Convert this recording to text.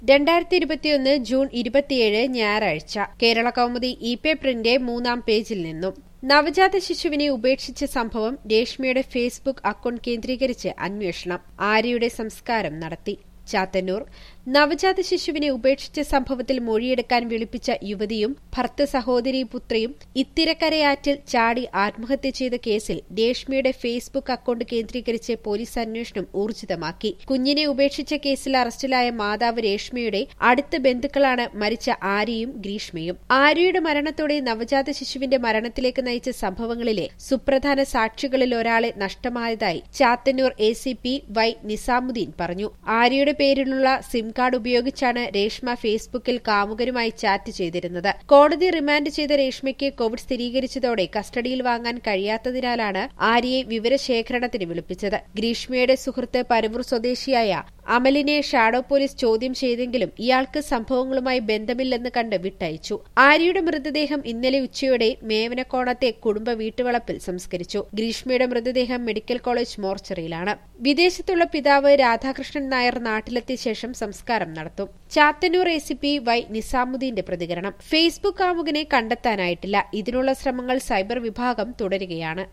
രണ്ടായിരത്തി ഇരുപത്തിയൊന്ന് ജൂൺ ഇരുപത്തിയേഴ് ഞായറാഴ്ച കേരള കൗമുദി ഇ പേപ്പറിന്റെ മൂന്നാം പേജിൽ നിന്നും നവജാത ശിശുവിനെ ഉപേക്ഷിച്ച സംഭവം രേഷ്മയുടെ ഫേസ്ബുക്ക് അക്കൌണ്ട് കേന്ദ്രീകരിച്ച് അന്വേഷണം ആര്യയുടെ സംസ്കാരം നടത്തി ചാത്തന്നൂർ നവജാത ശിശുവിനെ ഉപേക്ഷിച്ച സംഭവത്തിൽ മൊഴിയെടുക്കാൻ വിളിപ്പിച്ച യുവതിയും ഭർത്ത സഹോദരി പുത്രിയും ഇത്തിരക്കരയാറ്റിൽ ചാടി ആത്മഹത്യ ചെയ്ത കേസിൽ രേഷ്മയുടെ ഫേസ്ബുക്ക് അക്കൌണ്ട് കേന്ദ്രീകരിച്ച് പോലീസ് അന്വേഷണം ഊർജിതമാക്കി കുഞ്ഞിനെ ഉപേക്ഷിച്ച കേസിൽ അറസ്റ്റിലായ മാതാവ് രേഷ്മയുടെ അടുത്ത ബന്ധുക്കളാണ് മരിച്ച ആര്യയും ഗ്രീഷ്മയും ആര്യയുടെ മരണത്തോടെ നവജാത ശിശുവിന്റെ മരണത്തിലേക്ക് നയിച്ച സംഭവങ്ങളിലെ സുപ്രധാന സാക്ഷികളിൽ ഒരാളെ നഷ്ടമായതായി Chathannoor A C P Y Nizamuddin പറഞ്ഞു ആര്യയുടെ പേരിലുള്ള സിം കാർഡ് ഉപയോഗിച്ചാണ് രേഷ്മ ഫേസ്ബുക്കിൽ കാമുകരുമായി ചാറ്റ് ചെയ്തിരുന്നത് കോടതി റിമാൻഡ് ചെയ്ത രേഷ്മയ്ക്ക് കോവിഡ് സ്ഥിരീകരിച്ചതോടെ കസ്റ്റഡിയിൽ വാങ്ങാൻ കഴിയാത്തതിനാലാണ് ആര്യയെ വിവരശേഖരണത്തിന് വിളിപ്പിച്ചത് ഗ്രീഷ്മയുടെ സുഹൃത്ത് പരവൂർ സ്വദേശിയായ അമലിനെ ഷാഡോ പോലീസ് ചോദ്യം ചെയ്തെങ്കിലും ഇയാൾക്ക് സംഭവങ്ങളുമായി ബന്ധമില്ലെന്ന് കണ്ട് വിട്ടയച്ചു ആര്യയുടെ മൃതദേഹം ഇന്നലെ ഉച്ചയോടെ മേവനക്കോണത്തെ കുടുംബ വീട്ടുവളപ്പിൽ സംസ്കരിച്ചു ഗ്രീഷ്മയുടെ മൃതദേഹം മെഡിക്കൽ കോളേജ് മോർച്ചറിയിലാണ് വിദേശത്തുള്ള പിതാവ് രാധാകൃഷ്ണൻ നായർ നാട്ടിലെത്തിയ ശേഷം സംസ്കാരം നടത്തും Chathannoor A C P Y നിസാമുദ്ദീന്റെ പ്രതികരണം ഫേസ്ബുക്ക് കാമുകനെ കണ്ടെത്താനായിട്ടില്ല ഇതിനുള്ള ശ്രമങ്ങൾ സൈബർ വിഭാഗം തുടരുകയാണ്